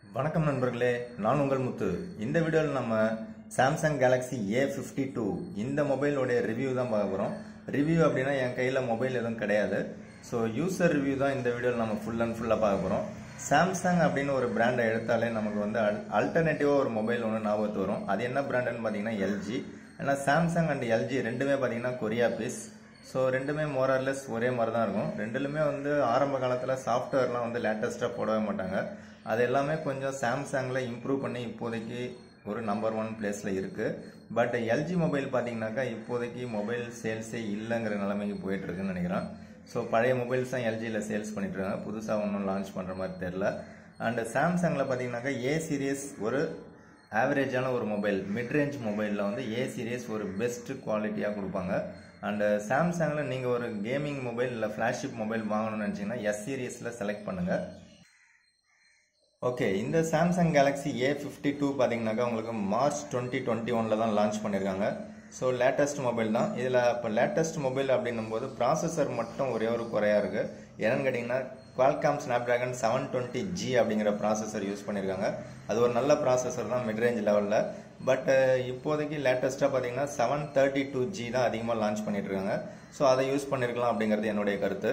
வணக்கம் நண்பர்களே நான் உங்கள் முத்து இந்த வீடியோவில் நம்ம Samsung Galaxy A fifty two இந்த மொபைலோடைய ரிவ்யூ தான் பார்க்க போகிறோம் ரிவ்யூ அப்படின்னா என் கையில் மொபைல் எதுவும் கிடையாது ஸோ யூசர் ரிவ்யூ தான் இந்த வீடியோவில் நம்ம ஃபுல் அண்ட் ஃபுல்லாக பார்க்க போகிறோம் சாம்சங் அப்படின்னு ஒரு பிராண்டை எடுத்தாலே நமக்கு வந்து அல்டர்னேட்டிவாக ஒரு மொபைல் ஒன்று ஞாபகத்து வரும் அது என்ன பிராண்டுன்னு பார்த்தீங்கன்னா எல்ஜி ஏன்னா சாம்சங் அண்ட் எல்ஜி ரெண்டுமே பார்த்தீங்கன்னா கொரியா பீஸ் ஸோ ரெண்டுமே மோரர்லெஸ் ஒரே மாதிரி தான் இருக்கும் ரெண்டுலுமே வந்து ஆரம்ப காலத்தில் சாஃப்ட்வேர்லாம் வந்து லேட்டஸ்ட்டாக போடவே மாட்டாங்க அது எல்லாமே கொஞ்சம் சாம்சங்கில் இம்ப்ரூவ் பண்ணி இப்போதைக்கு ஒரு நம்பர் ஒன் பிளேஸில் இருக்குது பட் எல்ஜி மொபைல் பார்த்தீங்கன்னாக்கா இப்போதைக்கு மொபைல் சேல்ஸே இல்லைங்கிற நிலைமைக்கு போயிட்டு இருக்குன்னு நினைக்கிறேன் ஸோ பழைய மொபைல்ஸ் தான் எல்ஜியில் சேல்ஸ் பண்ணிட்டு இருக்காங்க புதுசாக ஒன்றும் லான்ச் பண்ணுற மாதிரி தெரில அண்ட் சாம்சங்கில் பார்த்தீங்கன்னாக்கா ஏ சீரியஸ் ஒரு ஆவரேஜான ஒரு மொபைல் மிட்ரேஞ்ச் மொபைலில் வந்து ஏ சீரியஸ் ஒரு பெஸ்ட் குவாலிட்டியாக கொடுப்பாங்க அண்ட் சாம்சங்கில் நீங்கள் ஒரு கேமிங் மொபைல் இல்லை ஃப்ளாஷிப் மொபைல் வாங்கணும்னு நினச்சிங்கன்னா எஸ் சீரியஸில் செலக்ட் பண்ணுங்கள் ஓகே இந்த Samsung Galaxy A fifty two பார்த்தீங்கன்னாக்கா உங்களுக்கு மார்ச் டுவெண்ட்டி டுவெண்ட்டி ஒனில் தான் லான்ச் பண்ணியிருக்காங்க ஸோ லேட்டஸ்ட் மொபைல் தான் இதில் இப்போ லேட்டஸ்ட் மொபைல் அப்படின்னும் போது ப்ராசஸர் மட்டும் ஒரே ஒரு குறையாக இருக்குது என்னன்னு கேட்டிங்கன்னா Qualcomm Snapdragon seven twenty G அப்படிங்கிற ப்ராசஸர் யூஸ் பண்ணியிருக்காங்க அது ஒரு நல்ல ப்ராசஸர் தான் மிட்ரேஞ்ச் லெவலில் பட் இப்போதைக்கு லேட்டஸ்ட்டாக பார்த்தீங்கன்னா செவன் தேர்ட்டி டூ ஜி தான் அதிகமாக லான்ச் பண்ணிட்டு இருக்காங்க ஸோ அதை யூஸ் பண்ணியிருக்கலாம் அப்படிங்கிறது என்னுடைய கருத்து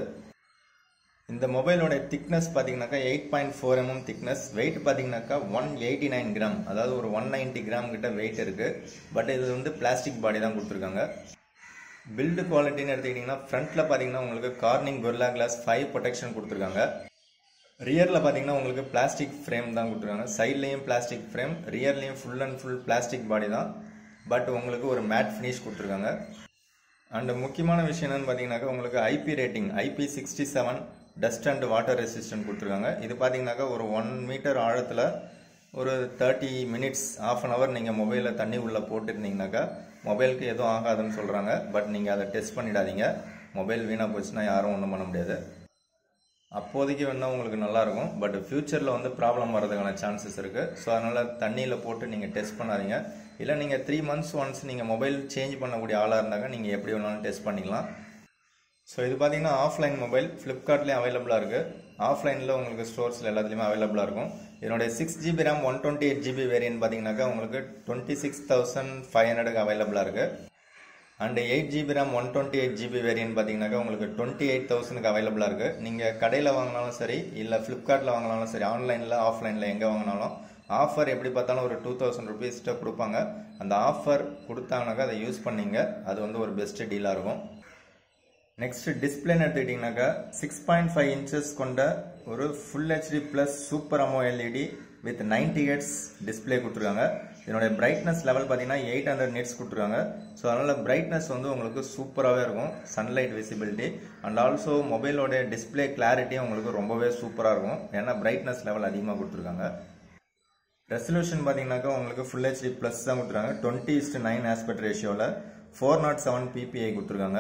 இந்த மொபைலோட திக்னஸ் பார்த்தீங்கன்னாக்கா eight point four mm thickness weight பார்த்தீங்கன்னாக்கா ஒன் எயிட்டி நைன் கிராம் அதாவது ஒரு ஒன் நைன்ட்டி கிராம் கிட்ட வெயிட் இருக்கு பட் இது வந்து பிளாஸ்டிக் பாடி தான் கொடுத்துருக்காங்க பில்டு குவாலிட்டின்னு எடுத்துக்கிட்டிங்கன்னா ஃப்ரண்ட்டில் பார்த்தீங்கன்னா உங்களுக்கு Corning Gorilla glass five protection கொடுத்துருக்காங்க ரியரில் பார்த்தீங்கன்னா உங்களுக்கு பிளாஸ்டிக் ஃப்ரேம் தான் கொடுத்துருக்காங்க சைட்லேயும் பிளாஸ்டிக் ஃப்ரேம் ரியர்லேயும் full and full plastic body தான் பட் உங்களுக்கு ஒரு மேட் ஃபினிஷ் கொடுத்துருக்காங்க அண்ட் முக்கியமான விஷயம் என்னன்னு பார்த்தீங்கன்னாக்கா உங்களுக்கு IP rating IP sixty seven dust and water resistant கொடுத்துருக்காங்க இது பார்த்தீங்கன்னாக்கா ஒரு ஒன் மீட்டர் ஆழத்தில் ஒரு thirty minutes of an hour நீங்கள் மொபைலில் தண்ணி உள்ளே போட்டுருந்தீங்கனாக்கா மொபைலுக்கு எதுவும் ஆகாதுன்னு சொல்கிறாங்க பட் நீங்கள் அதை டெஸ்ட் பண்ணிடாதீங்க மொபைல் வீணாக போச்சுன்னா யாரும் ஒன்றும் பண்ண முடியாது அப்போதைக்கு வேணால் உங்களுக்கு நல்லாயிருக்கும் பட் ஃப்யூச்சரில் வந்து ப்ராப்ளம் வர்றதுக்கான சான்சஸ் இருக்குது ஸோ அதனால் தண்ணியில் போட்டு நீங்கள் டெஸ்ட் பண்ணாதீங்க இல்லை நீங்கள் த்ரீ மந்த்ஸ் ஒன்ஸ் நீங்கள் மொபைல் சேஞ்ச் பண்ணக்கூடிய ஆளாக இருந்தாங்க நீங்கள் எப்படி வேணாலும் டெஸ்ட் பண்ணிக்கலாம் ஸோ இது பார்த்தீங்கன்னா ஆஃப்லைன் மொபைல் ஃப்ளிப்கார்ட்லேயும் அவைலபிளாக இருக்குது ஆஃப்லைனில் உங்களுக்கு ஸ்டோர்ஸில் எல்லாத்துலேயுமே அவைலபிளாக இருக்கும் இதனுடைய six GB RAM one twenty eight GB variant பார்த்தீங்கன்னாக்கா உங்களுக்கு டுவெண்ட்டி சிக்ஸ் தௌசண்ட் ஃபைவ் ஹண்ட்ரடுக்கு அவைலபிளாக இருக்குது and eight GB RAM one twenty eight GB variant பார்த்தீங்கன்னாக்கா உங்களுக்கு டுவெண்ட்டி எயிட் தௌசண்ட்க்கு அவைலபிளாக இருக்குது நீங்கள் கடையில் வாங்கினாலும் சரி இல்லை ஃப்ளிப்கார்ட்டில் வாங்கினாலும் சரி ஆன்லைனில் ஆஃப்லைனில் எங்கே வாங்கினாலும் ஆஃபர் எப்படி பார்த்தாலும் ஒரு டூ தௌசண்ட் ருபீஸ்கிட்ட கொடுப்பாங்க அந்த ஆஃபர் கொடுத்தாங்கனாக்கா அதை யூஸ் பண்ணீங்க அது வந்து ஒரு பெஸ்ட் டீலாக இருக்கும் நெக்ஸ்ட் டிஸ்பிளேன்னு எடுத்துக்கிட்டிங்கனாக்கா சிக்ஸ் பாயிண்ட் ஃபைவ் இன்ச்சஸ் கொண்ட ஒரு full HD plus super AMOLED with ninety hertz display கொடுத்துருக்காங்க இதனுடைய பிரைட்னஸ் லெவல் பார்த்தீங்கன்னா எயிட் ஹண்ட்ரட் நிட்ஸ் கொடுத்துருக்காங்க ஸோ அதனால் பிரைட்னஸ் வந்து உங்களுக்கு சூப்பராகவே இருக்கும் சன்லைட் விசிபிலிட்டி அண்ட் ஆல்சோ மொபைலோட டிஸ்பிளே கிளாரிட்டியும் உங்களுக்கு ரொம்பவே சூப்பராக இருக்கும் ஏன்னா பிரைட்னஸ் லெவல் அதிகமாக கொடுத்துருக்காங்க ரெசல்யூஷன் பார்த்தீங்கன்னாக்கா உங்களுக்கு ஃபுல் ஹெச்டி ப்ளஸ் தான் கொடுத்துருக்காங்க டுவெண்ட்டி இஸ்ட் நைன் ஆஸ்பெக்ட் ரேஷியோவில் ஃபோர் நாட் செவன் பிபிஐ கொடுத்துருக்காங்க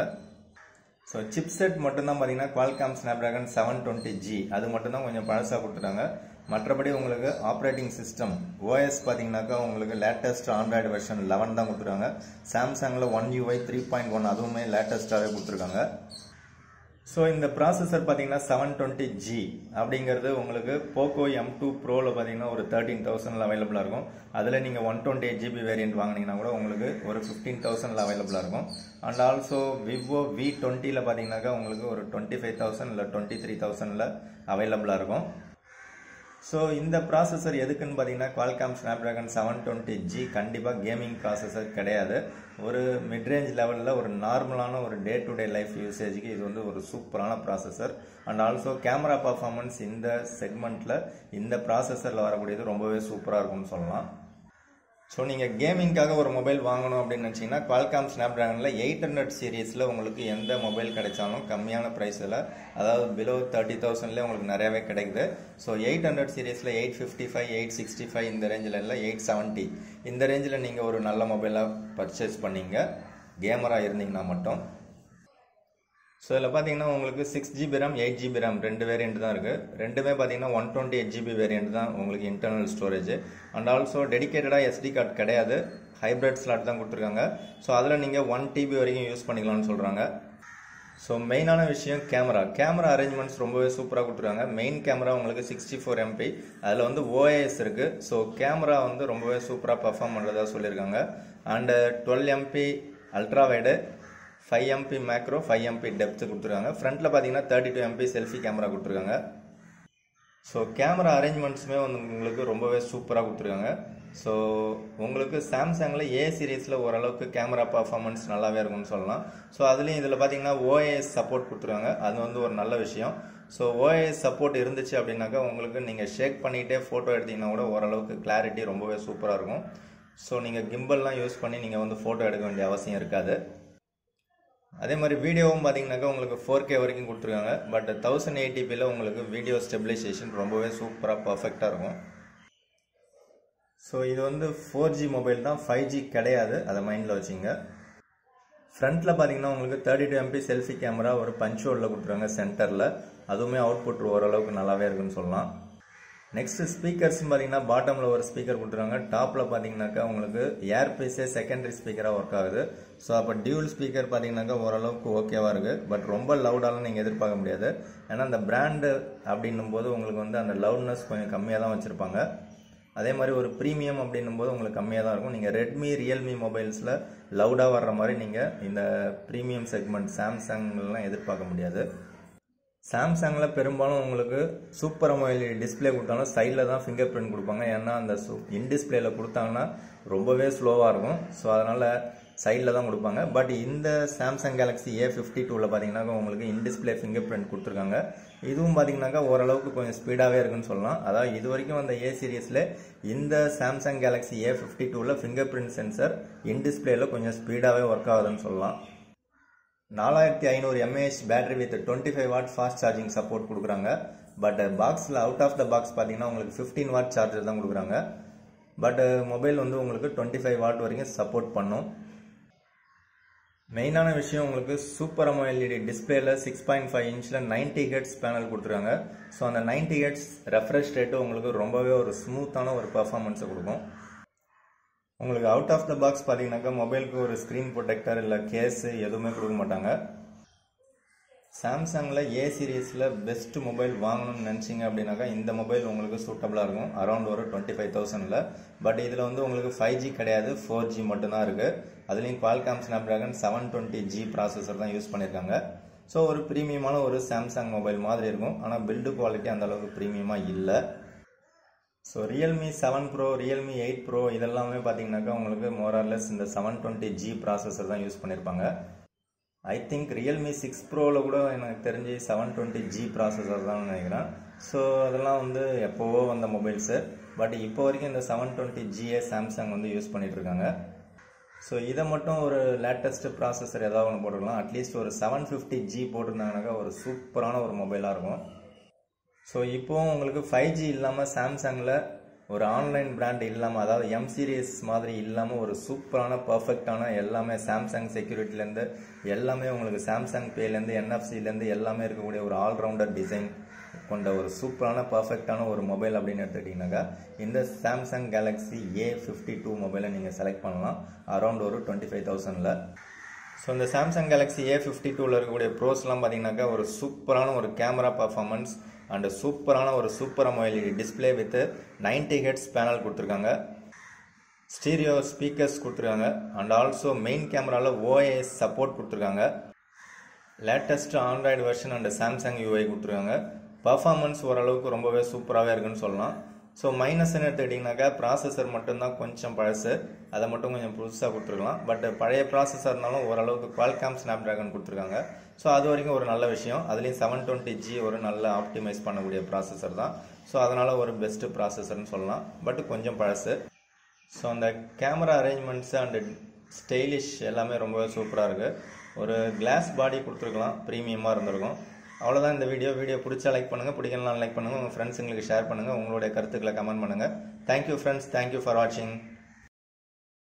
ஸோ சிப் செட் மட்டும்தான் பார்த்தீங்கன்னா Qualcomm Snapdragon seven twenty G அது மட்டும்தான் கொஞ்சம் பழசாக கொடுத்துட்டாங்க மற்றபடி உங்களுக்கு ஆப்ரேட்டிங் சிஸ்டம் ஓஎஸ் பார்த்தீங்கன்னாக்கா உங்களுக்கு லேட்டஸ்ட் ஆண்ட்ராய்டு வெர்ஷன் லெவன் தான் கொடுத்துருக்காங்க சாம்சங்கில் One UI three point one அதுவுமே லேட்டஸ்ட்டாகவே கொடுத்துருக்காங்க ஸோ இந்த ப்ராசஸர் பார்த்தீங்கன்னா செவன் டுவெண்ட்டி ஜி அப்படிங்கிறது உங்களுக்கு போக்கோ எம் டூ ப்ரோவில் பார்த்தீங்கன்னா ஒரு தேர்ட்டீன் தௌசண்டில் அவைலபிளாக இருக்கும் அதில் நீங்கள் one twenty eight GB variant வாங்கினீங்கன்னா கூட உங்களுக்கு ஒரு ஃபிஃப்டீன் தௌசண்டில் அவைலபிளாக இருக்கும் அண்ட் ஆல்சோ விவோ வி டுவெண்ட்டியில் பார்த்தீங்கன்னாக்கா உங்களுக்கு ஒரு டுவெண்ட்டி ஃபைவ் தௌசண்ட் இல்லை டுவெண்ட்டி த்ரீ தௌசண்டில் அவைலபிளாக இருக்கும் ஸோ இந்த ப்ராசஸர் எதுக்குன்னு பார்த்தீங்கன்னா Qualcomm Snapdragon seven twenty G கண்டிப்பாக கேமிங் ப்ராசஸர் கிடையாது ஒரு மிட்ரேஞ்ச் லெவலில் ஒரு நார்மலான ஒரு டே டு டே லைஃப் யூசேஜுக்கு இது வந்து ஒரு சூப்பரான processor and also camera performance இந்த செக்மெண்ட்டில் இந்த ப்ராசஸரில் வரக்கூடியது ரொம்பவே சூப்பராக இருக்கும்னு சொல்லலாம் ஸோ நீங்கள் கேமிங்காக ஒரு மொபைல் வாங்கணும் அப்படின்னு நினச்சிங்கன்னா குவால்காம் ஸ்னாப்டிராகனில் எயிட் ஹண்ட்ரட் சீரீஸில் உங்களுக்கு எந்த மொபைல் கிடைச்சாலும் கம்மியான ப்ரைஸில் அதாவது பிலோ தேர்ட்டி தௌசண்ட்லேயே உங்களுக்கு நிறையாவே கிடைக்குது ஸோ எயிட் ஹண்ட்ரட் சீரீஸில் eight fifty five eight sixty five இந்த ரேஞ்சில் இல்லை எயிட் செவன்ட்டி இந்த ரேஞ்சில் நீங்கள் ஒரு நல்ல மொபைலாக பர்ச்சேஸ் பண்ணீங்க கேமராக இருந்தீங்கன்னா மட்டும் ஸோ இதில் பார்த்தீங்கன்னா உங்களுக்கு six GB RAM eight GB RAM ரெண்டு வேரியண்ட் தான் இருக்குது ரெண்டுமே பார்த்தீங்கன்னா one twenty eight GB variant தான் உங்களுக்கு இன்டர்னல் ஸ்டோரேஜ் அண்ட் ஆல்சோ டெடிக்கேட்டடாக எஸ்டி கார்டு கிடையாது ஹைப்ரிட் ஸ்லாட் தான் கொடுத்துருக்காங்க ஸோ அதில் நீங்கள் ஒன் டிபி வரைக்கும் யூஸ் பண்ணிக்கலாம்னு சொல்கிறாங்க ஸோ மெயினான விஷயம் கேமரா கேமரா அரேஞ்ச்மெண்ட்ஸ் ரொம்பவே சூப்பராக கொடுத்துருக்காங்க மெயின் கேமரா உங்களுக்கு சிக்ஸ்டி ஃபோர் எம்பி அதில் வந்து ஓஏஎஸ் இருக்குது ஸோ கேமரா வந்து ரொம்பவே சூப்பராக பர்ஃபார்ம் பண்ணுறதா சொல்லியிருக்காங்க and twelve MP ultra wide five MP macro five MP depth கொடுத்துருக்காங்க ஃப்ரண்ட்டில் பார்த்தீங்கன்னா thirty two MP selfie camera கொடுத்துருக்காங்க ஸோ கேமரா அரேஞ்ச்மெண்ட்ஸுமே வந்து உங்களுக்கு ரொம்பவே சூப்பராக கொடுத்துருக்காங்க ஸோ உங்களுக்கு சாம்சங்கில் ஏ சீரீஸில் ஓரளவுக்கு கேமரா பர்ஃபார்மன்ஸ் நல்லாவே இருக்கும்னு சொல்லலாம் ஸோ அதுலேயும் இதில் பார்த்தீங்கன்னா ஓஏஎஸ் சப்போர்ட் கொடுத்துருக்காங்க அது வந்து ஒரு நல்ல விஷயம் ஸோ ஓஏஎஸ் சப்போர்ட் இருந்துச்சு அப்படின்னாக்கா உங்களுக்கு நீங்கள் ஷேக் பண்ணிகிட்டே ஃபோட்டோ எடுத்தீங்கன்னா கூட ஓரளவுக்கு கிளாரிட்டி ரொம்பவே சூப்பராக இருக்கும் ஸோ நீங்கள் கிம்பல்லாம் யூஸ் பண்ணி நீங்கள் வந்து ஃபோட்டோ எடுக்க வேண்டிய அவசியம் இருக்காது அதே மாதிரி வீடியோவும் பார்த்தீங்கன்னாக்கா உங்களுக்கு ஃபோர் கே வரைக்கும் கொடுத்துருக்காங்க பட் தௌசண்ட் எயிட்டிபியில் உங்களுக்கு வீடியோ ஸ்டெபிலைசேஷன் ரொம்பவே சூப்பராக பர்ஃபெக்டாக இருக்கும் ஸோ இது வந்து ஃபோர் ஜி மொபைல் தான் ஃபைவ் ஜி கிடையாது அதை மைண்டில் வச்சுங்க ஃப்ரண்ட்டில் பார்த்தீங்கன்னா உங்களுக்கு thirty two MP selfie camera ஒரு பஞ்ச் ஹோலில் கொடுத்துருக்காங்க சென்டரில் அதுவுமே அவுட்புட் ஓரளவுக்கு நல்லாவே இருக்குன்னு சொல்லலாம் நெக்ஸ்ட் ஸ்பீக்கர்ஸ் பார்த்தீங்கன்னா பாட்டமில் ஒரு ஸ்பீக்கர் கொடுத்துருக்காங்க டாப்பில் பார்த்தீங்கன்னாக்கா உங்களுக்கு ஏர் பீஸே செகண்டரி ஸ்பீக்கராக ஒர்க் ஆகுது ஸோ அப்போ டியூல் ஸ்பீக்கர் பார்த்தீங்கன்னாக்கா ஓரளவுக்கு ஓகேவாக இருக்குது பட் ரொம்ப லவுடாலாம் நீங்கள் எதிர்பார்க்க முடியாது ஏன்னா அந்த பிராண்டு அப்படின்னும் போது உங்களுக்கு வந்து அந்த லவுட்னஸ் கொஞ்சம் கம்மியாக தான் வச்சுருப்பாங்க அதே மாதிரி ஒரு ப்ரீமியம் அப்படின்னும் போது உங்களுக்கு கம்மியாக தான் இருக்கும் நீங்கள் ரெட்மி ரியல்மி மொபைல்ஸில் லவுடாக வர்ற மாதிரி நீங்கள் இந்த ப்ரீமியம் செக்மெண்ட் சாம்சங்லாம் எதிர்பார்க்க முடியாது சாம்சங்கில் பெரும்பாலும் உங்களுக்கு சூப்பர் அமோஎல்இ டிஸ்பிளே கொடுத்தாலும் சைடில் தான் ஃபிங்கர் பிரிண்ட் கொடுப்பாங்க ஏன்னா அந்த சு இன் டிஸ்பிளேல கொடுத்தாங்கன்னா ரொம்பவே ஸ்லோவாக இருக்கும் ஸோ அதனால் சைடில் தான் கொடுப்பாங்க பட் இந்த சாம்சங் கேலக்ஸி ஏ ஃபிஃப்டி டூவில் பார்த்தீங்கன்னாக்கா உங்களுக்கு இன் டிஸ்பிளே ஃபிங்கர் பிரிண்ட் கொடுத்துருக்காங்க இதுவும் பார்த்தீங்கன்னாக்கா ஓரளவுக்கு கொஞ்சம் ஸ்பீடாகவே இருக்குன்னு சொல்லலாம் அதாவது இது வரைக்கும் அந்த ஏ சீரீஸில் இந்த சாம்சங் கேலக்ஸி ஏ ஃபிஃப்டி டூவில் ஃபிங்கர் பிரிண்ட் சென்சர் இன் டிஸ்பிளேல கொஞ்சம் ஸ்பீடாகவே ஒர்க் ஆகுதுன்னு சொல்லலாம் நாலாயிரத்தி ஐநூறு mAh battery with twenty five watt fast charging support கொடுக்குறாங்க பட் பாக்ஸில் அவுட் ஆஃப் த பாக்ஸ் பார்த்தீங்கன்னா உங்களுக்கு ஃபிஃப்டீன் வாட் சார்ஜர் தான் கொடுக்குறாங்க பட் மொபைல் வந்து உங்களுக்கு டுவெண்ட்டி ஃபைவ் வாட் வரைக்கும் சப்போர்ட் பண்ணும் மெயினான விஷயம் உங்களுக்கு சூப்பர் அமோஎல்இடி டிஸ்பிளேல சிக்ஸ் பாயிண்ட் ஃபைவ் இன்ச்சில் நைன்டி ஹெட்ஸ் பேனல் கொடுத்துருக்காங்க ஸோ அந்த நைன்டி ஹெட்ஸ் ரெஃப்ரெஷ் ரேட்டு உங்களுக்கு ரொம்பவே ஒரு ஸ்மூத்தான ஒரு பர்ஃபார்மன்ஸை கொடுக்கும் உங்களுக்கு அவுட் ஆஃப் த பாக்ஸ் பார்த்தீங்கன்னாக்கா மொபைலுக்கு ஒரு ஸ்க்ரீன் ப்ரொடெக்டர் இல்லை கேஸு எதுவுமே கொடுக்க மாட்டாங்க சாம்சங்கில் ஏ சீரீஸில் பெஸ்ட் மொபைல் வாங்கணும்னு நினச்சிங்க அப்படின்னாக்கா இந்த மொபைல் உங்களுக்கு சூட்டபுளாக இருக்கும் அரௌண்ட் ஒரு டுவெண்ட்டி ஃபைவ் தௌசண்டில் பட் இதில் வந்து உங்களுக்கு ஃபைவ் ஜி கிடையாது ஃபோர் ஜி மட்டும்தான் இருக்குது அதுலேயும் Qualcomm Snapdragon seven twenty G processor தான் யூஸ் பண்ணியிருக்காங்க ஸோ ஒரு ப்ரீமியமான ஒரு சாம்சங் மொபைல் மாதிரி இருக்கும் ஆனால் பில்டு குவாலிட்டி அந்த அளவுக்கு ப்ரீமியமாக இல்லை so Realme seven pro Realme eight pro இதெல்லாமே பார்த்தீங்கன்னாக்கா உங்களுக்கு மோரார்லெஸ் இந்த செவன் டுவெண்ட்டி ஜி ப்ராசஸர் தான் யூஸ் பண்ணியிருப்பாங்க ஐ திங்க் ரியல்மி சிக்ஸ் ப்ரோவில் கூட எனக்கு தெரிஞ்சு செவன் டுவெண்ட்டி ஜி ப்ராசஸர் தான் நினைக்கிறேன் ஸோ அதெல்லாம் வந்து எப்போவோ வந்த மொபைல்ஸு பட் இப்போ வரைக்கும் இந்த செவன் டுவெண்ட்டி ஜிஏ சாம்சங் வந்து யூஸ் பண்ணிட்டு இருக்காங்க ஸோ இதை மட்டும் ஒரு லேட்டஸ்ட் ப்ராசஸர் ஏதாவது ஒன்று போட்டுக்கலாம் அட்லீஸ்ட் ஒரு செவன் ஃபிஃப்டி ஜி போட்டிருந்தாங்கனாக்கா ஒரு சூப்பரான ஒரு மொபைலாக இருக்கும் ஸோ இப்போவும் உங்களுக்கு ஃபைவ் ஜி இல்லாமல் சாம்சங்கில் ஒரு ஆன்லைன் பிராண்ட் இல்லாமல் அதாவது எம் சீரியஸ் மாதிரி இல்லாமல் ஒரு சூப்பரான பர்ஃபெக்டான எல்லாமே சாம்சங் செக்யூரிட்டிலேருந்து எல்லாமே உங்களுக்கு சாம்சங் பேலேருந்து என்எஃப்சிலேருந்து எல்லாமே இருக்கக்கூடிய ஒரு ஆல்ரவுண்டர் டிசைன் கொண்ட ஒரு சூப்பரான பர்ஃபெக்டான ஒரு மொபைல் அப்படின்னு எடுத்துக்கிட்டிங்கனாக்கா இந்த Samsung Galaxy A fifty two மொபைலை நீங்கள் செலக்ட் பண்ணலாம் அரௌண்ட் ஒரு டுவெண்ட்டி ஃபைவ் தௌசண்டில் ஸோ இந்த சாம்சங் கேலக்ஸி ஏ ஃபிஃப்டி டூவில் இருக்கக்கூடிய ப்ரோஸ்லாம் பார்த்தீங்கன்னாக்கா ஒரு சூப்பரான ஒரு கேமரா பர்ஃபார்மன்ஸ் அண்ட் சூப்பரான ஒரு super AMOLED display with ninety hertz panel கொடுத்துருக்காங்க ஸ்டீரியோ ஸ்பீக்கர்ஸ் கொடுத்துருக்காங்க அண்ட் ஆல்சோ மெயின் கேமராவில் ஓஏஎஸ் சப்போர்ட் கொடுத்துருக்காங்க latest Android version and Samsung UI கொடுத்துருக்காங்க பர்ஃபார்மன்ஸ் ஓரளவுக்கு ரொம்பவே சூப்பராகவே இருக்குன்னு சொல்லலாம் ஸோ மைனஸ்ன்னு எடுத்துக்கிட்டிங்கனாக்கா ப்ராசஸர் மட்டும்தான் கொஞ்சம் பழசு அதை மட்டும் கொஞ்சம் புதுசாக கொடுத்துருக்கலாம் பட் பழைய ப்ராசஸர்னாலும் ஓரளவுக்கு குவால்காம் ஸ்னாப் ட்ராகன் கொடுத்துருக்காங்க ஸோ அது வரைக்கும் ஒரு நல்ல விஷயம் அதுலேயும் செவன் டுவெண்ட்டி ஜி ஒரு நல்ல ஆப்டிமைஸ் பண்ணக்கூடிய ப்ராசஸர் தான் ஸோ அதனால் ஒரு பெஸ்ட்டு ப்ராசஸர்னு சொல்லலாம் பட் கொஞ்சம் பழசு ஸோ அந்த கேமரா அரேஞ்ச்மெண்ட்ஸ் அண்டு ஸ்டைலிஷ் எல்லாமே ரொம்பவே சூப்பராக இருக்குது ஒரு கிளாஸ் பாடி கொடுத்துருக்கலாம் ப்ரீமியமாக இருந்திருக்கும் அவ்வளோதான் இந்த வீடியோ வீடியோ பிடிச்சா லைக் பண்ணுங்கள் பிடிக்கலாம் லைக் பண்ணுங்கள் உங்கள் ஃப்ரெண்ட்ஸுங்களுக்கு ஷேர் பண்ணுங்கள் உங்களுடைய கருத்துக்களை கமெண்ட் பண்ணுங்கள் தேங்க்யூ ஃப்ரெண்ட்ஸ் தேங்க்யூ ஃபார் வாட்சிங்